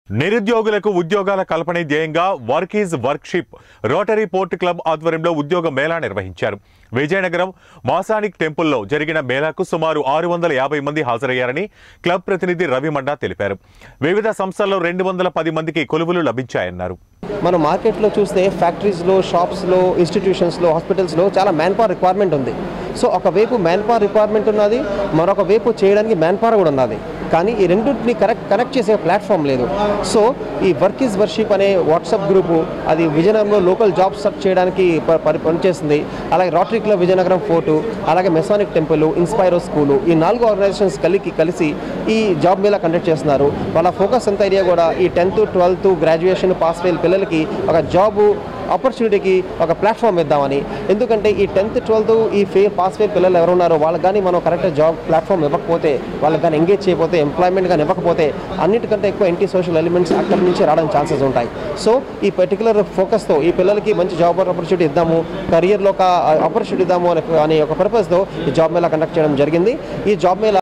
నిరుద్యోగులకు ఉద్యోగాల కల్పనే ధ్యేయంగా work is worship rotary fort club ఆధ్వర్యంలో ఉద్యోగ మేళా నిర్వహించారు విజయనగరం మాసానిక్ టెంపుల్లో జరిగిన మేళాకు సుమారు ఆరు వందల యాభై మంది హాజరయ్యారని క్లబ్ ప్రతినిధి రవి మండా తెలిపారు వివిధ సంస్థల్లో రెండు వందల పది మందికి కొలువులు లభించాయన్నారు మనం మార్కెట్లో చూస్తే ఫ్యాక్టరీస్లో షాప్స్లో ఇన్స్టిట్యూషన్స్లో హాస్పిటల్స్లో చాలా మ్యాన్ పవర్ రిక్వైర్మెంట్ ఉంది సో ఒకవైపు మ్యాన్ పవర్ రిక్వైర్మెంట్ ఉన్నది మరొక వైపు చేయడానికి మ్యాన్ పవర్ కూడా ఉన్నది కానీ ఈ రెండింటిని కరెక్ట్ కనెక్ట్ చేసే ప్లాట్ఫామ్ లేదు సో ఈ వర్క్ ఈజ్ వర్షిప్ అనే వాట్సాప్ గ్రూపు అది విజయనగరంలో లోకల్ జాబ్స్ సర్చ్ చేయడానికి ప- పని పనిచేస్తుంది అలాగే రోటరీ క్లబ్ విజయనగరం ఫోర్టు అలాగే మెసానిక్ టెంపుల్ ఇన్స్పైరో స్కూలు ఈ నాలుగు ఆర్గనైజేషన్స్ కలిగి కలిసి ఈ జాబ్ మేళా కండక్ట్ చేస్తున్నారు వాళ్ళ ఫోకస్ అంతా ఏరియా కూడా ఈ tenth twelfth graduation pass fail పిల్లలకి ఒక జాబు ఆపర్చునిటీకి ఒక ప్లాట్ఫామ్ ఇద్దామని ఎందుకంటే ఈ టెన్త్ ట్వెల్త్ ఈ ఫెయిల్ పాస్ ఫెయిల్ పిల్లలు ఎవరు ఉన్నారో వాళ్ళకి కానీ మనం కరెక్ట్ జాబ్ ప్లాట్ఫామ్ ఇవ్వకపోతే వాళ్ళకి కానీ ఎంగేజ్ చేయకపోతే ఎంప్లాయ్మెంట్ కానీ ఇవ్వకపోతే అన్నిటికంటే ఎక్కువ యాంటీ సోషల్ ఎలిమెంట్స్ అక్కడి నుంచి రావడానికి ఛాన్సెస్ ఉంటాయి సో ఈ పర్టికులర్ ఫోకస్తో ఈ పిల్లలకి మంచి జాబ్ ఆపర్చునిటీ ఇద్దాము కెరియర్లో ఒక ఆపర్చునిటీ ఇద్దాము అనే అనే ఒక పర్పస్తో ఈ జాబ్ మేళా కండక్ట్ చేయడం జరిగింది ఈ జాబ్ మేళా